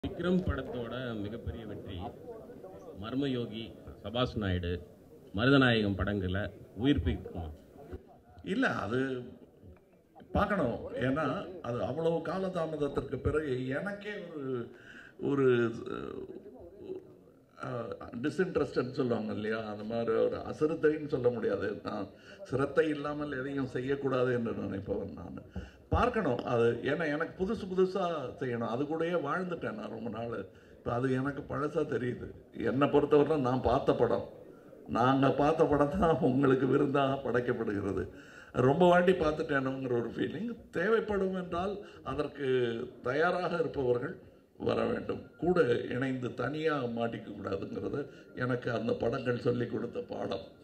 விக்ரம் படத்தோட மிகப்பெரிய வெற்றி மர்மயோகி சபாஷ் நாயுடு மருதநாயகம் படங்களை உயிர்ப்பிக்குமா இல்லை அது பார்க்கணும் ஏன்னா அது அவ்வளவு காலதாமதத்திற்கு பிறகு எனக்கே ஒரு ஒரு டிஸ்இன்ட்ரெஸ்டட் சொல்லுவாங்க இல்லையா அந்த மாதிரி ஒரு அசிரத்தைன்னு சொல்ல முடியாது நான் சிரத்தை இல்லாமல் எதையும் செய்யக்கூடாது என்று நினைப்பவன் நான் பார்க்கணும் அது ஏன்னா எனக்கு புதுசு புதுசாக செய்யணும் அது கூடயே வாழ்ந்துட்டேன் நான் ரொம்ப நாள் இப்போ அது எனக்கு பழசாக தெரியுது என்னை பொறுத்தவரை நான் பார்த்த படம் நாங்கள் பார்த்த படம் தான் உங்களுக்கு விருந்தாக படைக்கப்படுகிறது ரொம்ப வாட்டி பார்த்துட்டேனுங்கிற ஒரு ஃபீலிங் தேவைப்படும் என்றால் அதற்கு தயாராக இருப்பவர்கள் வர வேண்டும் கூட இணைந்து தனியாக மாட்டிக்க கூடாதுங்கிறது எனக்கு அந்த படங்கள் சொல்லி கொடுத்த பாடம்